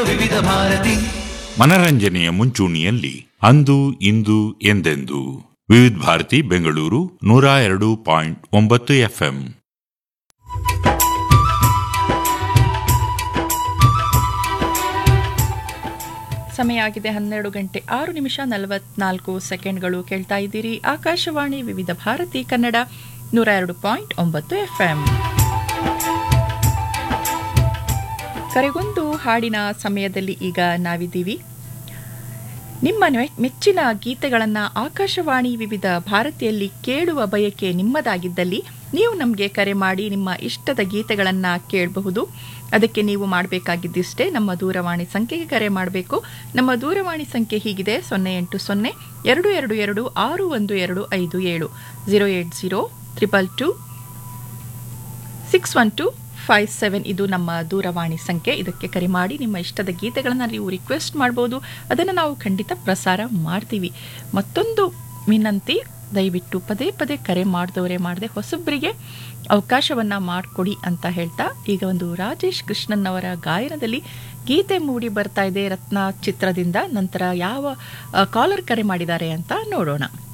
ವಿವಿಧ ಭಾರತಿ ಮನರಂಜನೆಯ ಮುಂಚೂಣಿಯಲ್ಲಿ ಅಂದು ಇಂದು ಎಂದೆಂದು ವಿವಿಧ ಭಾರತಿ ಬೆಂಗಳೂರು ನೂರ ಎರಡು ಪಾಯಿಂಟ್ ಒಂಬತ್ತು ಎಫ್ಎಂ ಸಮಯ ಆಗಿದೆ ಹನ್ನೆರಡು ಗಂಟೆ ಆರು ನಿಮಿಷ ನಲವತ್ನಾಲ್ಕು ಸೆಕೆಂಡ್ಗಳು ಕೇಳ್ತಾ ಇದ್ದೀರಿ ಆಕಾಶವಾಣಿ ವಿವಿಧ ಭಾರತಿ ಕನ್ನಡ ನೂರ ಎರಡು ಪಾಯಿಂಟ್ ಒಂಬತ್ತು ಎಫ್ ಎಂ ಕರೆಗೊಂದು ಹಾಡಿನ ಸಮಯದಲ್ಲಿ ಈಗ ನಾವಿದ್ದೀವಿ ನಿಮ್ಮ ನೆ- ಮೆಚ್ಚಿನ ಗೀತೆಗಳನ್ನು ಆಕಾಶವಾಣಿ ವಿವಿಧ ಭಾರತಿಯಲ್ಲಿ ಕೇಳುವ ಬಯಕೆ ನಿಮ್ಮದಾಗಿದ್ದಲ್ಲಿ ನೀವು ನಮಗೆ ಕರೆ ಮಾಡಿ ನಿಮ್ಮ ಇಷ್ಟದ ಗೀತೆಗಳನ್ನು ಕೇಳಬಹುದು ಅದಕ್ಕೆ ನೀವು ಮಾಡಬೇಕಾಗಿದ್ದಿಷ್ಟೇ ನಮ್ಮ ದೂರವಾಣಿ ಸಂಖ್ಯೆಗೆ ಕರೆ ಮಾಡಬೇಕು ನಮ್ಮ ದೂರವಾಣಿ ಸಂಖ್ಯೆ ಹೀಗಿದೆ ಸೊನ್ನೆ ಎಂಟು ಸೊನ್ನೆ ಎರಡು ಎರಡು ಎರಡು ಆರು ಒಂದು ಎರಡು ಐದು ಏಳು zero eight zero triple two six one two five seven ಇದು ನಮ್ಮ ದೂರವಾಣಿ ಸಂಖ್ಯೆ ಇದಕ್ಕೆ ಕರೆ ಮಾಡಿ ನಿಮ್ಮ ಇಷ್ಟದ ಗೀತೆಗಳನ್ನು ನೀವು ರಿಕ್ವೆಸ್ಟ್ ಮಾಡ್ಬೋದು ಅದನ್ನು ನಾವು ಖಂಡಿತ ಪ್ರಸಾರ ಮಾಡ್ತೀವಿ ಮತ್ತೊಂದು ವಿನಂತಿ ದಯವಿಟ್ಟು ಪದೇ ಪದೇ ಕರೆ ಮಾಡಿದವರೇ ಮಾಡದೆ ಹೊಸಬ್ರಿಗೆ ಅವಕಾಶವನ್ನು ಮಾಡಿಕೊಡಿ ಅಂತ ಹೇಳ್ತಾ ಈಗ ಒಂದು ರಾಜೇಶ್ ಕೃಷ್ಣನ್ ಅವರ ಗಾಯನದಲ್ಲಿ ಗೀತೆ ಮೂಡಿ ಬರ್ತಾ ಇದೆ ರತ್ನ ಚಿತ್ರದಿಂದ ನಂತರ ಯಾವ ಕಾಲರ್ ಕರೆ ಮಾಡಿದ್ದಾರೆ ಅಂತ ನೋಡೋಣ